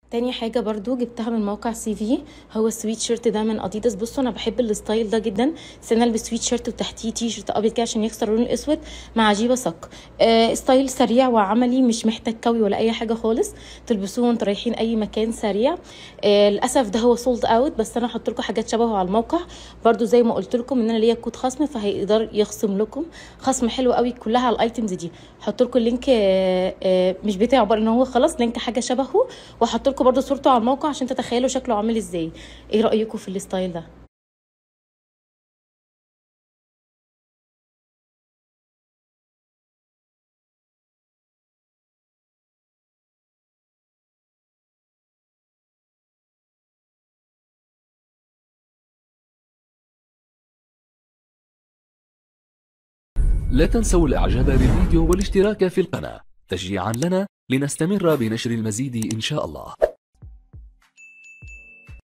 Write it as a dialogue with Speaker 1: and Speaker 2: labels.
Speaker 1: تاني حاجة برضو جبتها من موقع سي في هو السويت شيرت ده من اديداس بصوا انا بحب الستايل ده جدا سنة البس سويت شيرت وتحتيه تي شيرت ابيض كده عشان يكسر اللون الاسود مع جيبه صك آه ستايل سريع وعملي مش محتاج كوي ولا اي حاجة خالص تلبسوه وانتوا رايحين اي مكان سريع آه للاسف ده هو سولد اوت بس انا هحط لكم حاجات شبهه على الموقع برضو زي ما قلت لكم ان انا ليا كود خصم فهيقدر يخصم لكم خصم حلو قوي كلها على الايتمز دي هحط لكم اللينك آه آه مش بتاعه بقى ان هو خلاص لينك حاجه شبهه وهحط لكم برضو صورته على الموقع عشان تتخيلوا شكله عامل ازاي ايه رايكم في الستايل ده
Speaker 2: لا تنسوا الاعجاب بالفيديو والاشتراك في القناة تشجيعا لنا لنستمر بنشر المزيد ان شاء الله